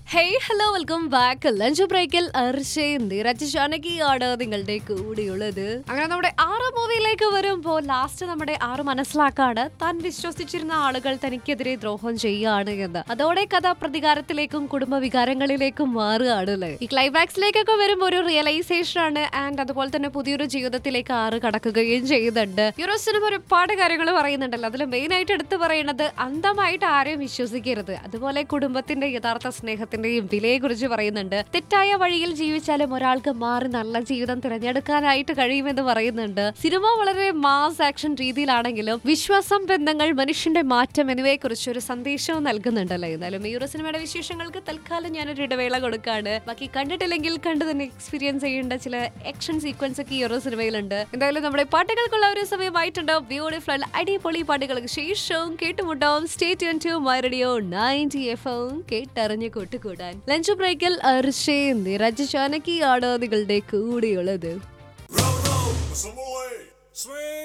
Hey hello welcome back lunch ബ്രേക്കിൽ അർഷയും നിരജ് ജാനകിയാണ് നിങ്ങളുടെ കൂടെയുള്ളത് അങ്ങനെ നമ്മുടെ ആറ് മൂവിയിലേക്ക് വരുമ്പോൾ ലാസ്റ്റ് നമ്മുടെ ആറ് മനസ്സിലാക്കാണ് താൻ വിശ്വസിച്ചിരുന്ന ആളുകൾ തനിക്കെതിരെ ദ്രോഹം ചെയ്യുകയാണ് എന്ന് അതോടെ കഥ പ്രതികാരത്തിലേക്കും കുടുംബ വികാരങ്ങളിലേക്കും മാറുകയാണ് അല്ലേ ഈ ക്ലൈമാക്സിലേക്കൊക്കെ വരുമ്പോൾ ഒരു റിയലൈസേഷൻ ആണ് ആൻഡ് അതുപോലെ തന്നെ പുതിയൊരു ജീവിതത്തിലേക്ക് ആറ് കടക്കുകയും ചെയ്യുന്നുണ്ട് യൂറോ സിനിമ ഒരുപാട് കാര്യങ്ങൾ പറയുന്നുണ്ടല്ലോ അതിൽ മെയിൻ ആയിട്ട് എടുത്തു പറയുന്നത് അന്ധമായിട്ട് ആരെയും വിശ്വസിക്കരുത് അതുപോലെ കുടുംബത്തിന്റെ യഥാർത്ഥ സ്നേഹത്തിന്റെയും വിലയെ കുറിച്ച് പറയുന്നുണ്ട് തെറ്റായ വഴിയിൽ ജീവിച്ചാലും ഒരാൾക്ക് മാറി നല്ല ജീവിതം തിരഞ്ഞെടുക്കാനായിട്ട് കഴിയുമെന്ന് പറയുന്നുണ്ട് സിനിമ വളരെ മാസ് ആക്ഷൻ രീതിയിലാണെങ്കിലും വിശ്വാസം ബന്ധങ്ങൾ മനുഷ്യന്റെ മാറ്റം എന്നിവയെ കുറിച്ച് ഒരു സന്ദേശവും നൽകുന്നുണ്ടല്ലോ എന്നാലും ഈ ഒരു സിനിമയുടെ വിശേഷങ്ങൾക്ക് തൽക്കാലം ഞാനൊരു ഇടവേള കൊടുക്കാണ് ബാക്കി കണ്ടിട്ടില്ലെങ്കിൽ കണ്ടു തന്നെ എക്സ്പീരിയൻസ് ചെയ്യേണ്ട ചില ആക്ഷൻ സീക്വൻസ് ഒക്കെ ഈ ഒരു സിനിമയിലുണ്ട് എന്തായാലും നമ്മുടെ പാട്ടുകൾക്കുള്ള ഒരു സമയമായിട്ടുണ്ട് ബ്യൂട്ടിഫുൾ അടിപൊളി പാട്ടുകൾക്ക് ശേഷവും കേട്ടുമുട്ടാം stay tuned to my radio ninety F M കേട്ടറിഞ്ഞ് കൂട്ടുകൂടാൻ ലഞ്ച് ബ്രേക്കിൽ അർഷേ നിരജ് ചാനകിയാണ് നിങ്ങളുടെ കൂടെയുള്ളത് Some way. Swing.